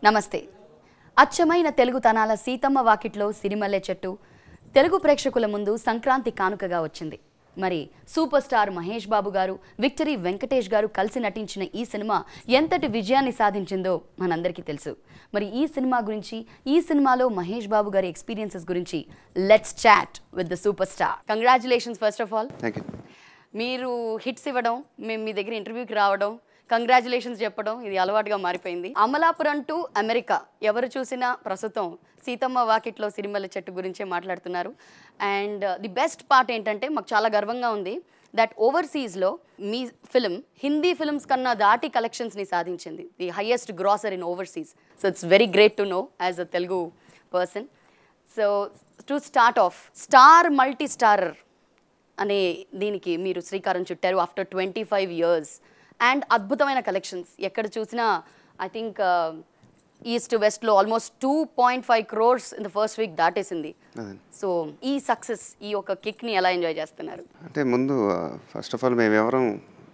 నమస్తే అచ్చమైన తెలుగు తనాల సీతమ్మ వాకిట్లో సిరిమల్లె చెట్టు తెలుగు ప్రేక్షకుల ముందు సంక్రాంతి కానుకగా వచ్చింది మరి సూపర్ స్టార్ మహేష్ బాబు గారు విక్టరీ వెంకటేష్ గారు కలిసి నటించిన ఈ సినిమా ఎంతటి విజయాన్ని సాధించిందో మనందరికీ తెలుసు మరి ఈ సినిమా గురించి ఈ సినిమాలో మహేష్ బాబు గారి ఎక్స్పీరియన్సెస్ గురించి let's chat with the super star congratulations first of all thank you మీరు హిట్స్ ఇవ్వడం మేము మీ దగ్గర ఇంటర్వ్యూకి రావడం కంగ్రాచులేషన్స్ చెప్పడం ఇది అలవాటుగా మారిపోయింది అమలాపురం టు అమెరికా ఎవరు చూసినా ప్రస్తుతం సీతమ్మ వాకిట్లో సిరిమల్ల చెట్టు గురించే మాట్లాడుతున్నారు అండ్ ది బెస్ట్ పార్ట్ ఏంటంటే మాకు చాలా గర్వంగా ఉంది దట్ ఓవర్సీస్లో మీ ఫిల్మ్ హిందీ ఫిల్మ్స్ కన్నా దాటి కలెక్షన్స్ని సాధించింది the highest grosser in overseas so it's very great to know as a Telugu person so to start of star multi starrer అనే దీనికి మీరు శ్రీకారం చుట్టారు after twenty five years and అద్భుతమైన కలెక్షన్స్ ఎక్కడ చూసినా ఐ థింక్ ఈస్ట్ వెస్ట్లో almost two point five crores in the first week దాటేసింది అదే సో ఈ సక్సెస్ ఈ యొక్క కిక్ని ఎలా ఎంజాయ్ చేస్తున్నారు అంటే ముందు ఫస్ట్ ఆఫ్ ఆల్ మేము ఎవరం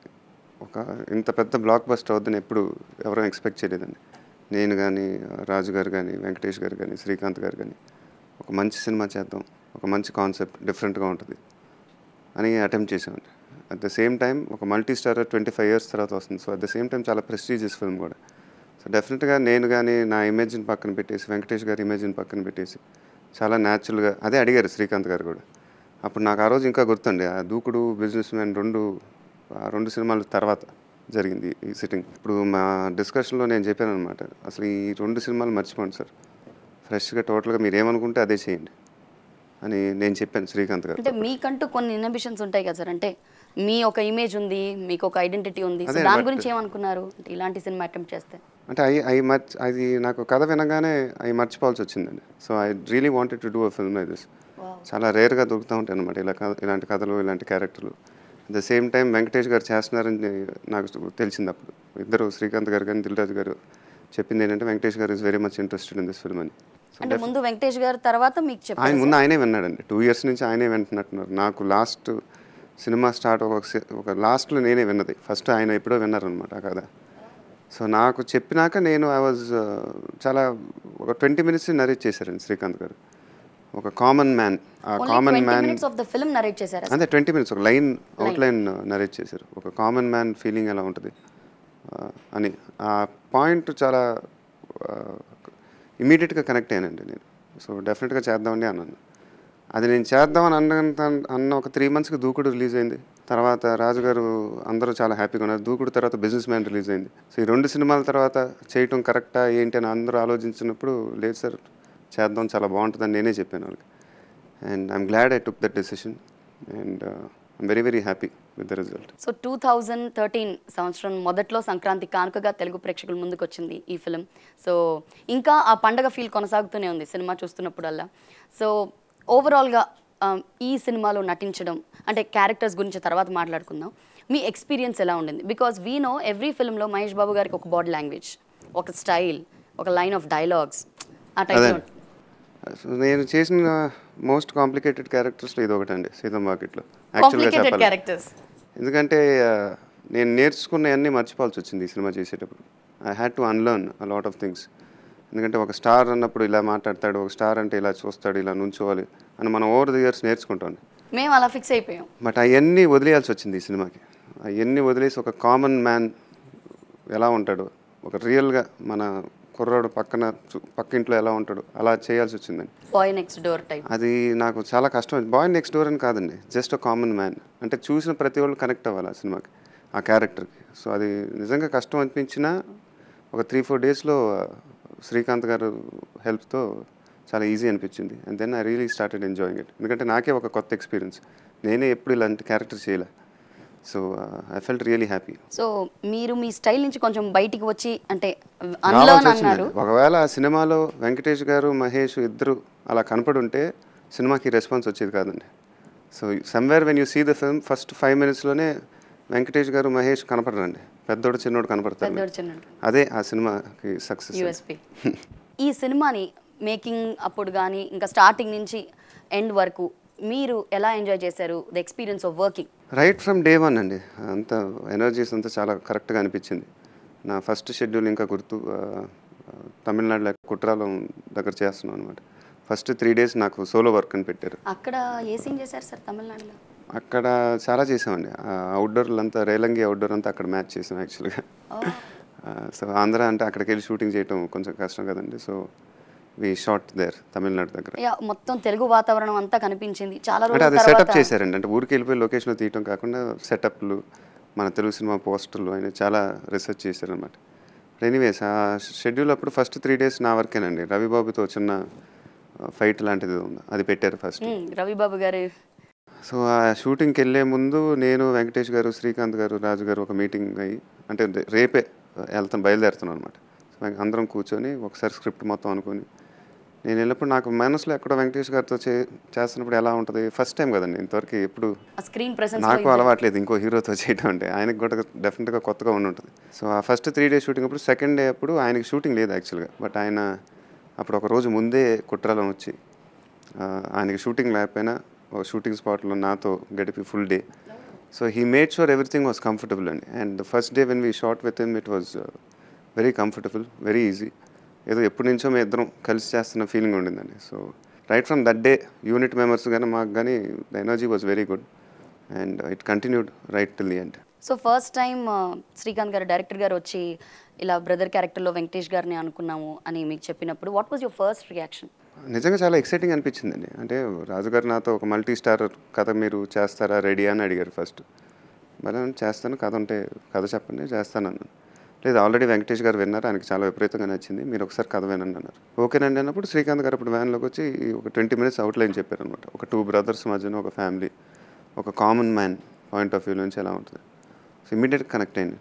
ఒక ఇంత పెద్ద బ్లాక్ బస్టర్ అవుద్దని ఎప్పుడు ఎవరం ఎక్స్పెక్ట్ చేయలేదండి నేను కానీ రాజు గారు కానీ వెంకటేష్ గారు కానీ శ్రీకాంత్ గారు కానీ ఒక మంచి సినిమా చేద్దాం ఒక మంచి కాన్సెప్ట్ డిఫరెంట్గా ఉంటుంది అని అటెంప్ట్ చేసామండి అట్ ద సేమ్ టైం ఒక multi star twenty five years తర్వాత వస్తుంది so at the same time చాలా ప్రెస్టీజియస్ ఫిల్మ్ కూడా సో డెఫినెట్గా నేను కానీ నా ఇమేజ్ని పక్కన పెట్టేసి వెంకటేష్ గారి ఇమేజ్ని పక్కన పెట్టేసి చాలా న్యాచురల్గా అదే అడిగారు శ్రీకాంత్ గారు కూడా అప్పుడు నాకు ఆ రోజు ఇంకా గుర్తుండే ఆ దూకుడు బిజినెస్ మ్యాన్ రెండు ఆ రెండు సినిమాల తర్వాత జరిగింది ఈ సిట్టింగ్ ఇప్పుడు మా డిస్కషన్లో నేను చెప్పాను అనమాట అసలు ఈ రెండు సినిమాలు మర్చిపోండి సార్ ఫ్రెష్గా టోటల్గా మీరు ఏమనుకుంటే అదే చేయండి అని నేను చెప్పాను శ్రీకాంత్ గారు అంటే మీకంటూ కొన్ని ఇన్హిబిషన్స్ ఉంటాయి కదా సార్ అంటే మీ ఒక ఇమేజ్ ఉంది మీకు ఒక ఐడెంటిటీ ఉంది సో అదే, దాని but- గురించి ఏమనుకున్నారు అంటే ఇలాంటి సినిమా అటెంప్ట్ చేస్తే అంటే అవి అవి మర్చి అది నాకు కథ వినగానే అవి మర్చిపోవాల్సి వచ్చిందండి so I really wanted to do a film like this చాలా రేర్గా దొరుకుతూ ఉంటాయి అనమాట ఇలా కథ ఇలాంటి కథలు ఇలాంటి క్యారెక్టర్లు at the same time Venkatesh garu చేస్తున్నారని నాకు తెలిసింది అప్పుడు ఇద్దరు శ్రీకాంత్ గారు కానీ దిల్రాజు గారు చెప్పింది ఏంటంటే Venkatesh garu is very much interested in this film అని సో అంటే ముందు వెంకటేష్ గారు తర్వాత మీకు చెప్పారు ఆయన ముందు ఆయనే విన్నాడండి టూ ఇయర్స్ నుంచి ఆయనే వింటున్నట్టున్నారు నాకు లాస్ట్ సినిమా స్టార్ట్ ఒక సి- ఒక లాస్ట్లో నేనే విన్నది ఫస్ట్ ఆయన ఎప్పుడో విన్నారనమాట ఆ కథ సో నాకు చెప్పినాక నేను ఐ వాజ్ చాలా ఒక ట్వంటీ మినిట్స్ నరేట్ చేశారండి శ్రీకాంత్ గారు ఒక కామన్ మ్యాన్ ఆ common man minutes of the film narrate చేశారా అంతే ట్వంటీ మినిట్స్ ఒక లైన్ అవుట్ లైన్ నరేట్ చేశారు ఒక కామన్ మ్యాన్ ఫీలింగ్ ఎలా ఉంటుంది ఆ, అని ఆ పాయింట్ చాలా ఇమీడియట్గా కనెక్ట్ అయ్యానండి నేను సో డెఫినెట్గా చేద్దామండి అన్నాను అది నేను చేద్దామని అన్నంత అన్న ఒక త్రీ మంత్స్కి దూకుడు రిలీజ్ అయింది తర్వాత రాజుగారు అందరూ చాలా హ్యాపీగా ఉన్నారు దూకుడు తర్వాత బిజినెస్ మ్యాన్ రిలీజ్ అయింది సో ఈ రెండు సినిమాల తర్వాత చేయటం కరెక్టా ఏంటి అని అందరూ ఆలోచించినప్పుడు లేదు సార్ చేద్దాం చాలా బాగుంటుందని నేనే చెప్పాను వాళ్ళకి and I'm glad I took that decision and I'm very very happy with the result so two thousand thirteen సంవత్సరం మొదట్లో సంక్రాంతి కానుకగా తెలుగు ప్రేక్షకుల ముందుకు వచ్చింది ఈ ఫిలిం సో ఇంకా ఆ పండగ ఫీల్ కొనసాగుతూనే ఉంది సినిమా చూస్తున్నప్పుడల్లా సో ఓవరాల్గా ఈ సినిమాలో నటించడం అంటే క్యారెక్టర్స్ గురించి తర్వాత మాట్లాడుకుందాం మీ ఎక్స్పీరియన్స్ ఎలా ఉండింది బికాస్ వీ నో ఎవ్రీ ఫిల్మ్లో మహేష్ బాబు గారికి ఒక బాడీ లాంగ్వేజ్ ఒక స్టైల్ ఒక లైన్ ఆఫ్ డైలాగ్స్ ఆ అదే టైప్లో సో నేను చేసిన మోస్ట్ కాంప్లికేటెడ్ క్యారెక్టర్స్లో ఇది ఒకటండి సీతం మార్కెట్లో యాక్చువల్గా కాంప్లికేటెడ్ చెప్పాలి క్యారెక్టర్స్ ఎందుకంటే ఆ, నేను నేర్చుకున్నవన్నీ మర్చిపోవాల్సి వచ్చింది ఈ సినిమా చేసేటప్పుడు I had to unlearn a lot of things ఎందుకంటే ఒక స్టార్ అన్నప్పుడు ఇలా మాట్లాడతాడు ఒక స్టార్ అంటే ఇలా చూస్తాడు ఇలా నుంచోవాలి అని మనం ఓవర్ ది ఇయర్స్ నేర్చుకుంటాం మేము అలా ఫిక్స్ అయిపోయాం బట్ అవన్నీ వదిలేయాల్సి వచ్చింది ఈ సినిమాకి అవన్నీ వదిలేసి ఒక కామన్ మ్యాన్ ఎలా ఉంటాడు ఒక రియల్గా మన కుర్రాడు పక్కన చు- పక్క ఇంట్లో ఎలా ఉంటాడు అలా చేయాల్సి వచ్చిందండి బాయ్ నెక్స్ట్ డోర్ టైప్ అది నాకు చాలా కష్టం బాయ్ నెక్స్ట్ డోర్ అని కాదండి జస్ట్ ఒక కామన్ మ్యాన్ అంటే చూసిన ప్రతి వాళ్ళు కనెక్ట్ అవ్వాలి ఆ సినిమాకి ఆ క్యారెక్టర్కి సో అది నిజంగా కష్టం అనిపించినా ఒక త్రీ ఫోర్ డేస్లో శ్రీకాంత్ గారు హెల్ప్తో చాలా ఈజీ అనిపించింది and then I really started enjoying it ఎందుకంటే నాకే ఒక కొత్త ఎక్స్పీరియన్స్ నేనే ఎప్పుడు ఇలాంటి క్యారెక్టర్ చేయలే so I felt really happy so మీరు మీ స్టైల్ నుంచి కొంచెం బయటికి వచ్చి అంటే అన్లర్న్ అన్నారు ఒకవేళ ఆ సినిమాలో వెంకటేష్ గారు మహేష్ ఇద్దరు అలా కనపడి ఉంటే సినిమాకి రెస్పాన్స్ వచ్చేది కాదండి so somewhere when you see the film first five మినిట్స్లోనే వెంకటేష్ గారు మహేష్ కనపడరండి పెద్దోడు చిన్నోడు కనపడతారు పెద్దోడు చిన్నోడు అదే ఆ సినిమాకి సక్సెస్ యూఎస్పి ఈ సినిమాని మేకింగ్ అప్పుడు కానీ ఇంకా స్టార్టింగ్ నుంచి ఎండ్ వరకు మీరు ఎలా ఎంజాయ్ చేశారు the experience of working right from day one అండి అంత ఎనర్జీస్ అంతా చాలా కరెక్ట్గా అనిపించింది నా ఫస్ట్ షెడ్యూల్ ఇంకా గుర్తు ఆ, ఆ, తమిళనాడులో కుట్రాలం దగ్గర చేస్తున్నాం అనమాట ఫస్ట్ త్రీ డేస్ నాకు సోలో వర్క్ అని పెట్టారు అక్కడ ఏ సీన్ చేశారు సార్ తమిళనాడులో అక్కడ చాలా చేసామండి అవుట్డోర్లు అంతా రేలంగి అవుట్డోర్ అంతా అక్కడ మ్యాచ్ చేసాం యాక్చువల్గా సో ఆంధ్ర అంటే అక్కడికి వెళ్ళి షూటింగ్ చేయటం కొంచెం కష్టం కదండి so we shot there Tamil Nadu దగ్గర యా, మొత్తం తెలుగు వాతావరణం అంతా కనిపించింది చాలా అంటే రోజుల అది సెటప్ తర్వాత చేశారండి అంటే ఊరికి వెళ్ళిపోయి లొకేషన్లో తీయటం కాకుండా సెటప్లు మన తెలుగు సినిమా పోస్టర్లు ఆయన చాలా రీసెర్చ్ చేశారనమాట ఎనీవేస్ ఆ షెడ్యూల్ అప్పుడు ఫస్ట్ త్రీ డేస్ నా వర్కేనండి రవిబాబుతో చిన్న ఫైట్ లాంటిది ఉంది అది పెట్టారు ఫస్ట్ ఉమ్, రవిబాబు గారు సో ఆ షూటింగ్కి వెళ్ళే ముందు నేను వెంకటేష్ గారు శ్రీకాంత్ గారు రాజు గారు ఒక మీటింగ్ అయ్యి అంటే రే- రేపే వెళ్తాను బయలుదేరుతున్నాను అనమాట సో అందరం కూర్చొని ఒకసారి స్క్రిప్ట్ మొత్తం అనుకొని నేను వెళ్ళినప్పుడు నాకు మనసులో ఎక్కడో వెంకటేష్ గారితో చే చేస్తున్నప్పుడు ఎలా ఉంటుంది ఫస్ట్ టైం కదండి ఇంతవరకు ఎప్పుడు ఆ స్క్రీన్ ప్రెసెన్స్ నాకు అలవాట్లేదు ఇంకో హీరోతో చేయడం అంటే ఆయనకి కూడా డెఫినెట్గా కొత్తగా ఉండి ఉంటుంది సో ఆ ఫస్ట్ త్రీ డేస్ షూటింగ్ అప్పుడు సెకండ్ డే అప్పుడు ఆయనకి షూటింగ్ లేదు యాక్చువల్గా బట్ ఆయన అప్పుడు ఒక రోజు ముందే కుట్రాలం వచ్చి ఆ, ఆయనకి షూటింగ్ లేకపోయినా ఒక షూటింగ్ స్పాట్లో నాతో గడిపి full day so he made sure everything was comfortable అండి and the first day when we shot with him it was very comfortable very easy ఏదో ఎప్పటి నుంచో మేము ఇద్దరం కలిసి చేస్తున్న ఫీలింగ్ ఉండిందండి so right from that day unit members కానీ మాకు కానీ the energy was very good and it continued right till the end so first time Srikanth garu director గారు వచ్చి ఇలా బ్రదర్ క్యారెక్టర్లో వెంకటేష్ గారిని అనుకున్నాము అని మీకు చెప్పినప్పుడు what was your first reaction నిజంగా చాలా ఎక్సైటింగ్ అనిపించిందండి అంటే రాజుగారు నాతో ఒక మల్టీ స్టార్ కథ మీరు చేస్తారా రెడీ అని అడిగారు ఫస్ట్ మరి నేను చేస్తాను కథ ఉంటే కథ చెప్పండి చేస్తాను అన్నాను లేదు ఆల్రెడీ వెంకటేష్ గారు విన్నారు ఆయనకి చాలా విపరీతంగా నచ్చింది మీరు ఒకసారి కథ వినండి అన్నారు ఓకేనండి అన్నప్పుడు శ్రీకాంత్ గారు ఇప్పుడు వ్యాన్లోకి వచ్చి ఒక ట్వంటీ మినిట్స్ అవుట్లైన్ చెప్పారు అనమాట ఒక టూ బ్రదర్స్ మధ్యన ఒక ఫ్యామిలీ ఒక common man point of view నుంచి ఎలా ఉంటుంది సో ఇమీడియట్గా కనెక్ట్ అయింది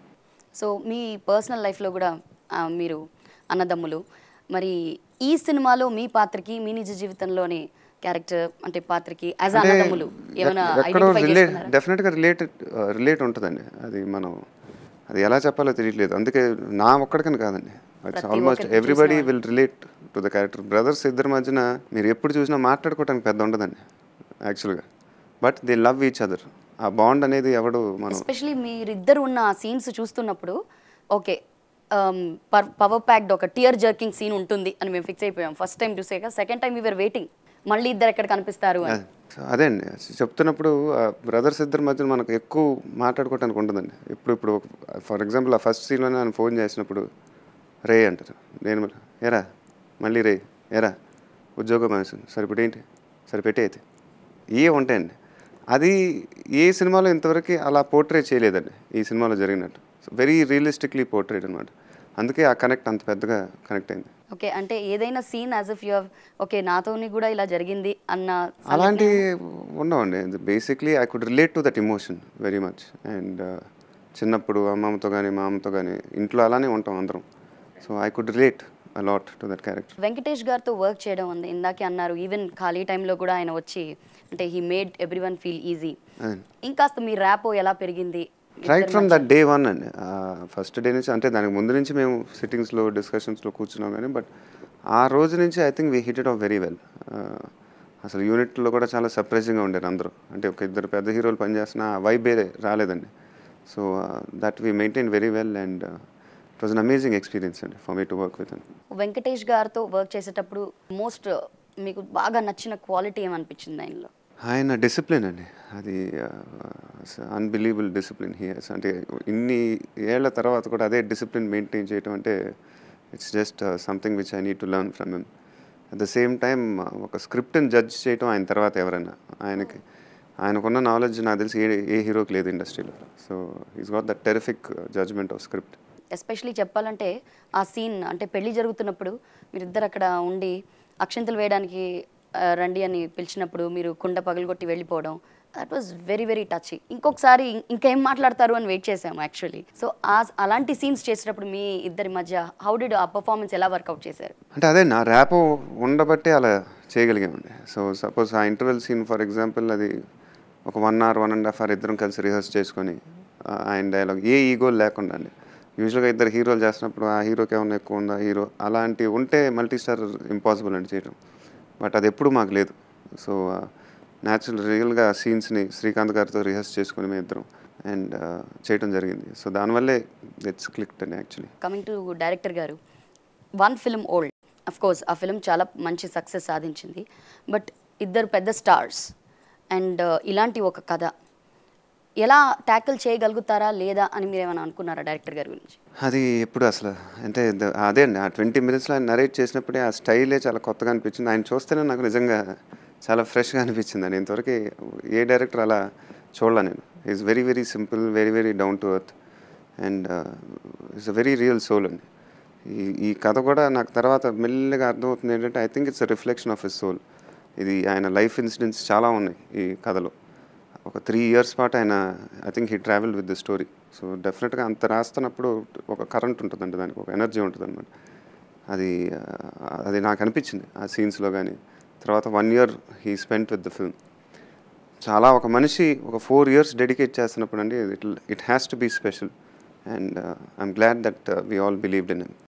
సో మీ పర్సనల్ లైఫ్లో కూడా ఆ, మీరు అన్నదమ్ములు మరి ఈ సినిమాలో మీ పాత్రకి మీ నిజ జీవితంలోని క్యారెక్టర్ అంటే పాత్రకి యాజ్ అంటే అన్నదమ్ములు ఏమైనా ఎక్- ఎక్కడో ఐడెంటిఫై రిలేట్ చేసుకున్నారా డెఫినెట్గా రిలేట్ రిలేట్ ఉంటుందండి అది మనం అది ఎలా చెప్పాలో తెలియట్లేదు అందుకే నా ఒక్కడికని కాదండి ఇట్స్ ప్రతి ఆల్మోస్ట్ ఒక్కరికి ఎవ్రీబడి చూసిన will relate to the character brothers ఇద్దరి మధ్యన మీరు ఎప్పుడు చూసినా మాట్లాడుకోవడానికి పెద్ద ఉండదండి యాక్చువల్గా but they love each other ఆ బాండ్ అనేది ఎవడు మనం ఎస్పెషలీ మీరిద్దరు ఉన్న సీన్స్ చూస్తున్నప్పుడు ఓకే పవర్ ప్యాక్డ్ ఒక టియర్ జర్కింగ్ సీన్ ఉంటుంది అని మేము ఫిక్స్ అయిపోయాం ఫస్ట్ టైం చూసాక సెకండ్ టైం వీఆర్ వెయిటింగ్ మళ్ళీ ఇద్దరు ఎక్కడ కనిపిస్తారు అని సో అదే అండి చెప్తున్నప్పుడు బ్రదర్స్ ఇద్దరి మధ్య మనకు ఎక్కువ మాట్లాడుకోవడానికి ఉండదండి ఇప్పుడు ఇప్పుడు ఫర్ ఎగ్జాంపుల్ ఆ ఫస్ట్ సీన్లోనే ఆయన ఫోన్ చేసినప్పుడు రే అంటారు నేను మళ్ళీ, ఏరా మళ్ళీ రే ఏరా ఉద్యోగం మనిషి సరే ఇప్పుడు ఏంటి సరే పెట్టే అయితే ఏ ఉంటాయండి అది ఏ సినిమాలో ఇంతవరకు అలా పోర్ట్రేట్ చేయలేదండి ఈ సినిమాలో జరిగినట్టు వెరీ రియలిస్టిక్లీ పోర్ట్రేట్ అనమాట అందుకే ఆ కనెక్ట్ అంత పెద్దగా కనెక్ట్ అయింది ఓకే అంటే ఏదైనా scene as if you okay నాతోని కూడా ఇలా జరిగింది అన్న అలాంటి ఉండవండి basically I could relate to that emotion very much and చిన్నప్పుడు అమ్మమ్మతో కానీ మా అమ్మతో కానీ ఇంట్లో అలానే ఉంటాం అందరం so I could relate a lot to that character Venkatesh గారితో వర్క్ చేయడం ఉంది ఇందాకే అన్నారు ఈవెన్ ఖాళీ టైంలో కూడా ఆయన వచ్చి అంటే he made everyone feel easy ఇంకాస్త మీ ర్యాపో ఎలా పెరిగింది right from that day one అండి ఫస్ట్ డే నుంచి అంటే దానికి ముందు నుంచి మేము సిట్టింగ్స్లో డిస్కషన్స్లో కూర్చున్నాం కానీ బట్ ఆ రోజు నుంచి I think we hit it off very well అసలు యూనిట్లో కూడా చాలా సర్ప్రైజింగ్గా ఉండేది అందరూ అంటే ఒక ఇద్దరు పెద్ద హీరోలు పనిచేస్తున్న ఆ వైబే రాలేదండి so that we maintain very well and it was an amazing experience అండి for me to work with Venkatesh గారితో వర్క్ చేసేటప్పుడు మోస్ట్ మీకు బాగా నచ్చిన క్వాలిటీ ఏమనిపించింది ఆయనలో ఆయన డిసిప్లిన్ అండి అది అన్బిలీవబుల్ డిసిప్లిన్ హియర్స్ అంటే ఇన్ని ఏళ్ల తర్వాత కూడా అదే డిసిప్లిన్ మెయింటైన్ చేయటం అంటే it's just something which I need to learn from him at the same time ఒక స్క్రిప్ట్ని జడ్జ్ చేయటం ఆయన తర్వాత ఎవరైనా ఆయనకి ఆయనకున్న నాలెడ్జ్ నాకు తెలిసి ఏ ఏ హీరోకి లేదు ఇండస్ట్రీలో so he's got that terrific judgement of script especially చెప్పాలంటే ఆ సీన్ అంటే పెళ్లి జరుగుతున్నప్పుడు మీరిద్దరు అక్కడ ఉండి అక్షంతలు వేయడానికి ఆ, రండి అని పిలిచినప్పుడు మీరు కుండ పగలగొట్టి వెళ్ళిపోవడం that was very very touch ఇంకొకసారి ఇం- ఇంకేం మాట్లాడతారు అని వెయిట్ చేసాము యాక్చువల్లీ సో ఆ అలాంటి సీన్స్ చేసేటప్పుడు మీ ఇద్దరి మధ్య హౌ డిడ్ ఆ పర్ఫార్మెన్స్ ఎలా వర్కౌట్ చేశారు అంటే అదే నా ర్యాప్ ఉండబట్టే అలా చేయగలిగామండి so suppose uh interval scene for example అది ఒక one hour one and half hour ఇద్దరం కలిసి రిహర్స్ చేసుకొని ఆ, ఆయన డైలాగ్ ఏ ఈగో లేకుండా అండి యూజువల్గా ఇద్దరు హీరోలు చేస్తున్నప్పుడు ఆ హీరోకి ఏమైనా ఎక్కువ ఉందా హీరో అలాంటివి ఉంటే మల్టీ స్టార్ ఇంపాసిబుల్ అండి చేయడం బట్ అది ఎప్పుడు మాకు లేదు సో న్యాచురల్ రియల్గా సీన్స్ని శ్రీకాంత్ గారితో రిహర్స్ చేసుకుని మేము ఇద్దరం అండ్ చేయడం జరిగింది సో దానివల్లే ఇట్స్ క్లిక్ట్ అండి యాక్చువల్లీ కమింగ్ టు డైరెక్టర్ గారు one film old of course ఆ ఫిల్మ్ చాలా మంచి సక్సెస్ సాధించింది బట్ ఇద్దరు పెద్ద స్టార్స్ అండ్ ఇలాంటి ఒక కథ ఎలా ట్యాకిల్ చేయగలుగుతారా లేదా అని మీరు ఏమైనా అనుకున్నారా డైరెక్టర్ గారి గురించి అది ఎప్పుడు అసలు అంటే ద- అదే అండి ఆ ట్వంటీ మినిట్స్లో ఆయన నరేట్ చేసినప్పుడే ఆ స్టైలే చాలా కొత్తగా అనిపించింది ఆయన చూస్తేనే నాకు నిజంగా చాలా ఫ్రెష్గా అనిపించింది అండి ఇంతవరకు ఏ డైరెక్టర్ అలా చూడలే నేను is very very simple very very down to earth and it's a very real soul అండి ఈ ఈ కథ కూడా నాకు తర్వాత మెల్లగా అర్థమవుతుంది ఏంటంటే I think it's a reflection of his soul ఇది ఆయన లైఫ్ ఇన్సిడెంట్స్ చాలా ఉన్నాయి ఈ కథలో ఒక త్రీ ఇయర్స్ పాటు ఆయన I think he travel with the story so డెఫినెట్గా అంత రాస్తున్నప్పుడు ఒక కరెంట్ ఉంటుందండి దానికి ఒక ఎనర్జీ ఉంటుంది అనమాట అది ఆ, అది నాకు అనిపించింది ఆ సీన్స్లో కానీ తర్వాత one year he spent with the film చాలా ఒక మనిషి ఒక ఫోర్ ఇయర్స్ డెడికేట్ చేస్తున్నప్పుడు అండి it it has to be special and I'm glad that we all believed in him